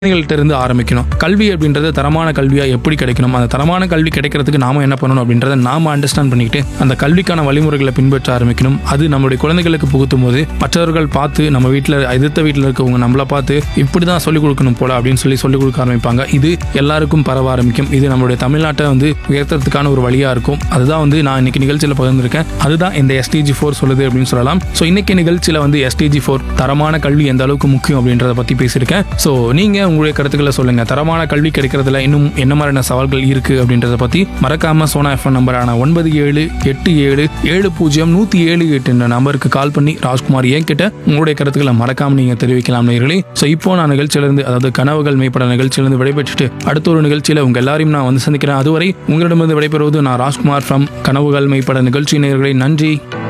குழந்தைகள்ட்ட இருந்து ஆரம்பிக்கணும் கல்வி அப்படின்றது தரமான கல்வியா எப்படி கிடைக்கணும் அந்த தரமான கல்வி கிடைக்கிறதுக்கு நாம என்ன பண்ணணும் அப்படின்றத நாம அண்டர்ஸ்டாண்ட் பண்ணிக்கிட்டு அந்த கல்விக்கான வழிமுறைகளை பின்பற்ற ஆரம்பிக்கணும் அது நம்மளுடைய குழந்தைகளுக்கு புகுத்தும் போது மற்றவர்கள் பார்த்து நம்ம வீட்டில் எதிர்த்த வீட்டில் இருக்கவங்க நம்மளை பார்த்து இப்படி தான் சொல்லிக் கொடுக்கணும் போல அப்படின்னு சொல்லி சொல்லிக் கொடுக்க ஆரம்பிப்பாங்க இது எல்லாருக்கும் பரவ ஆரம்பிக்கும் இது நம்மளுடைய தமிழ்நாட்டை வந்து உயர்த்துறதுக்கான ஒரு வழியா இருக்கும் அதுதான் வந்து நான் இன்னைக்கு நிகழ்ச்சியில் பகிர்ந்திருக்கேன் அதுதான் இந்த எஸ்டிஜி ஃபோர் சொல்லுது அப்படின்னு சொல்லலாம் ஸோ இன்னைக்கு நிகழ்ச்சியில் வந்து எஸ்டிஜி ஃபோர் தரமான கல்வி எந்த அளவுக்கு முக்கியம் அப்படின்றத பற்றி பேசியிருக்கேன் ஸோ நீங்கள் உங்களுடைய கருத்துக்களை சொல்லுங்கள் தரமான கல்வி கிடைக்கிறதுல இன்னும் என்ன மாதிரியான சவால்கள் இருக்குது அப்படின்றத பற்றி மறக்காம சோனா எஃப்எம் நம்பரான ஒன்பது ஏழு எட்டு ஏழு ஏழு பூஜ்ஜியம் நூற்றி ஏழு எட்டு என்ற நம்பருக்கு கால் பண்ணி ராஜ்குமார் ஏன் கிட்ட உங்களுடைய கருத்துக்களை மறக்காம நீங்கள் தெரிவிக்கலாம் நேர்களே ஸோ இப்போ நான் நிகழ்ச்சியிலிருந்து அதாவது கனவுகள் மேம்பட நிகழ்ச்சியிலிருந்து விடைபெற்றுட்டு அடுத்த ஒரு நிகழ்ச்சியில் உங்கள் எல்லாரையும் நான் வந்து சந்திக்கிறேன் அதுவரை உங்களிடமிருந்து விடைபெறுவது நான் ராஜ்குமார் ஃப்ரம் கனவுகள் மேம்பட நிகழ்ச்சி நேயர்களே நன்றி